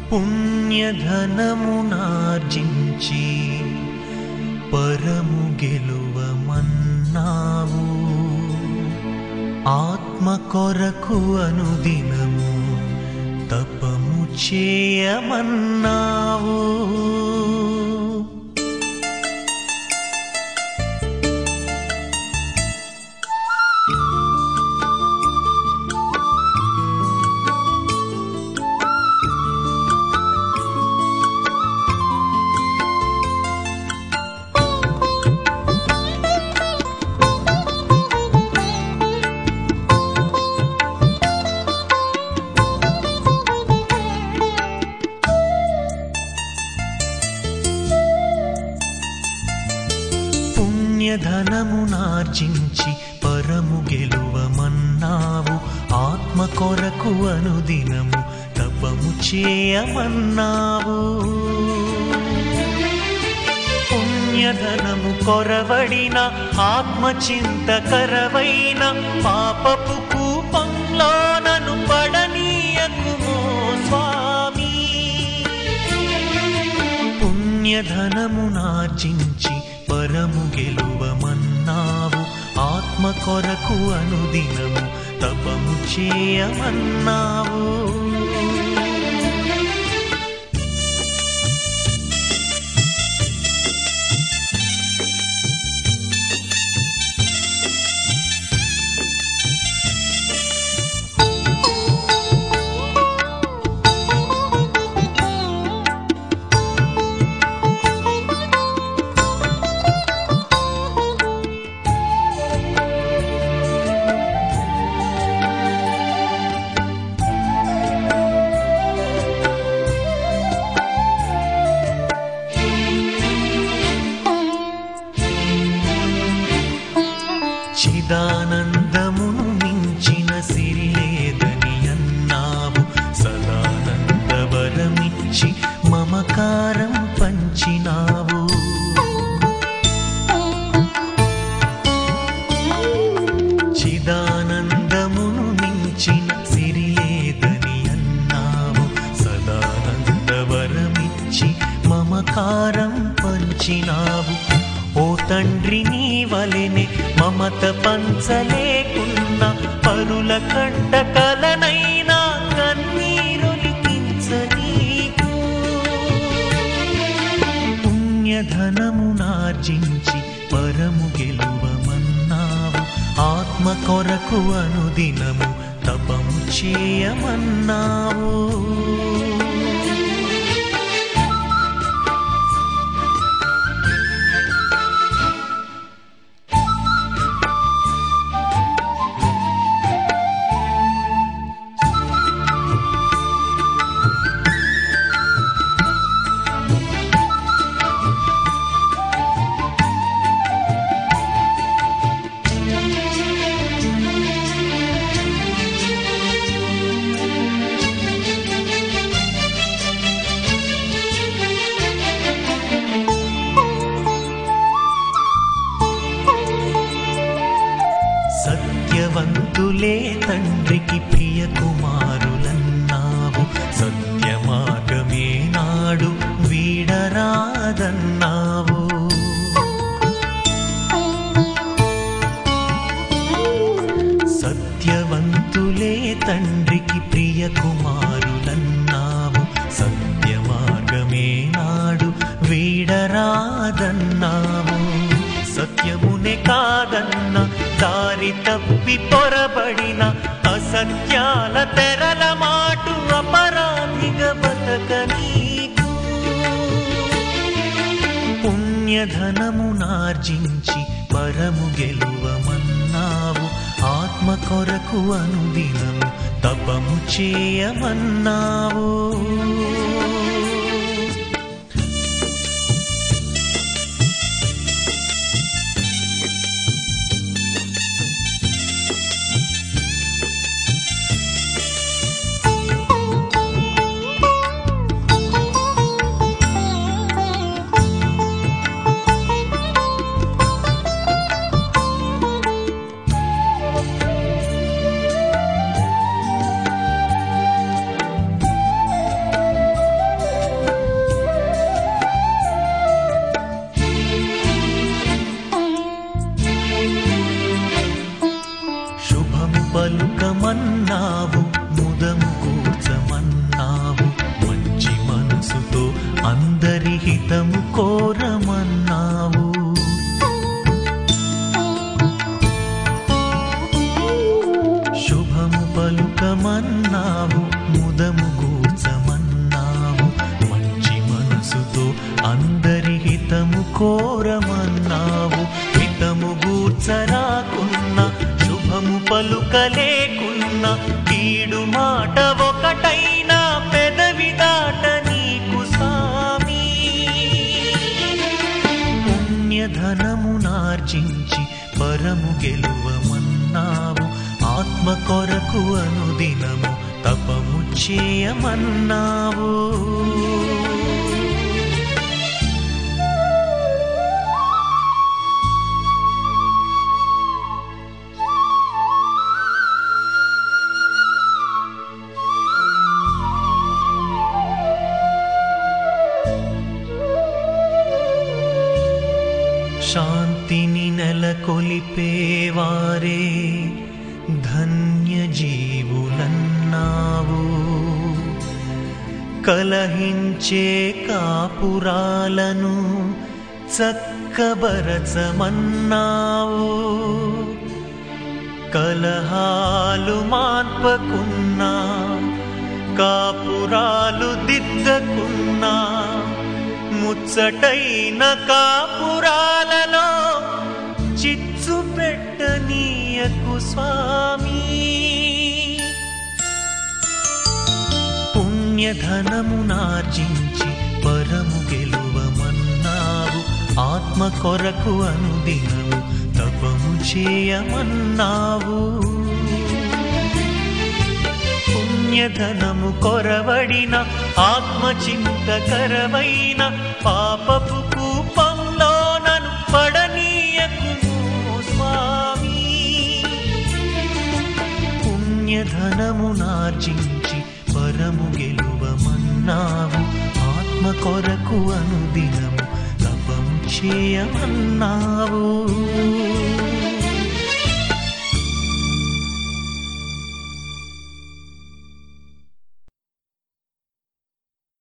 పుణ్యధనమునార్జించి పరము గెలువమన్నావు ఆత్మ కొరకు అనుదినము తపము చేయమన్నావు పుణ్యధనమునార్జించి పరము గెలువమన్నావు ఆత్మ కొరకు అనుదినము తపము చేయమన్నావు పుణ్యధనము కొరవడిన ఆత్మ చింతకరవైన పాపపు కూపంలో నన్ను పడనీయకుమో స్వామి పుణ్యధనమునార్జించి పరము గెలువమన్నావు ఆత్మ కొరకు అనుదినము తపము చేయమన్నావు చిదానందమును మించిన సిరి లేదని అన్నావు సదానందవరమిచ్చి మమకారం పంచినావు చిదానందమును మించిన సిరి లేదని అన్నావు సదానందవరమిచ్చి మమకారం పంచినావు ఓ తండ్రి నీ వలెనే మమత పంచలేకున్న పరుల కంట కలనైనా కన్నీరొలికించ నీకు పుణ్యధనమునార్జించి పరము గెలువమన్నావు ఆత్మ కొరకు అనుదినము తపము చేయమన్నావు సత్యవంతులే తండ్రికి ప్రియ కుమారులన్నావు సత్య మార్గమే నాడు వీడరాదన్నావు సత్యవంతులే తండ్రికి ప్రియ కుమారులన్నావు సత్య మార్గమే నాడు వీడరాదన్నావు సత్యమునే కాదన్న దారి తప్పి పొరబడిన అసత్యాల తెరల మాటు అపరాధిగా బతక నీకు పుణ్యధనమునార్జించి పరము గెలువమన్నావు ఆత్మ కొరకు అనుదినము తపము చేయమన్నావు పలుకలేకున్నా కీడు మాట ఒకటైనా పెదవి దాట నీకు స్వామి పుణ్యధనమునార్జించి పరము గెలువమన్నావు ఆత్మ కొరకు అనుదినము తపము చేయమన్నావు శాంతిని నెలకొలిపేవారే ధన్య జీవులన్నావు కలహించే కాపురాలను చక్కబరచమన్నావు కలహాలు మాన్పకున్నా కాపురాలు దిద్దకున్నా ముచ్చటైన కాపురాలలో చిచ్చు పెట్టనీయకు స్వామి పుణ్యధనమునార్జించి పరము గెలువమన్నావు ఆత్మ కొరకు అనుదినము తపము చేయమన్నావు పుణ్యధనము కొరవడిన ఆత్మచింతకరమైన పాపపు కూపంలో నన్ను పడనీయకు స్వామి పుణ్యధనమునార్జించి పరము గెలువమన్నావు ఆత్మ కొరకు అనుదినము తపం చేయమన్నావు